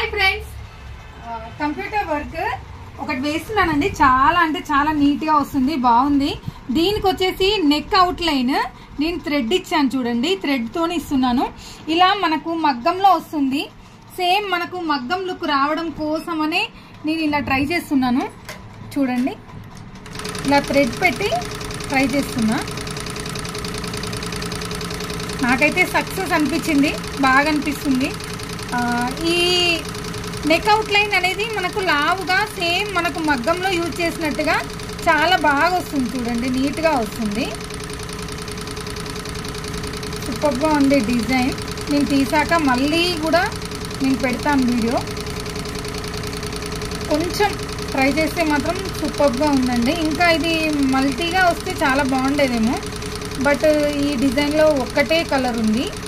friends computer work ఒకటి వేస్తున్నానండి చాలా అంటే చాలా నీట్ గా వస్తుంది బాగుంది దీనికి వచ్చేసి నెక్ అవుట్ లైన్ నేను థ్రెడ్ ఇచ్చాను చూడండి థ్రెడ్ తోని ఇస్తున్నాను ఇలా మనకు మగ్గంలో వస్తుంది సేమ్ మనకు మగ్గం లుక్ రావడం కోసమనే నేను ఇలా ట్రై చేస్తున్నాను చూడండి ఇలా థ్రెడ్ పెట్టి ట్రై చేస్తున్నా నాకైతే సక్సెస్ అనిపించింది బాగా అనిపిస్తుంది ఆ, ఈ నెక్ అవుట్ లైన్ అనేది మనకు లావుగా సేమ్ మనకు మగ్గంలో యూజ్ చేసినట్టుగా చాలా బాగా వస్తుంది చూడండి నీట్గా వస్తుంది సూపర్గా ఉంది డిజైన్ నేను తీసాక మళ్ళీ కూడా నేను పెడతాను వీడియో కొంచెం ట్రై చేస్తే మాత్రం సూపర్గా ఉందండి ఇంకా ఇది మల్టీగా వస్తే చాలా బాగుండేదేమో బట్ ఈ డిజైన్లో ఒక్కటే కలర్ ఉంది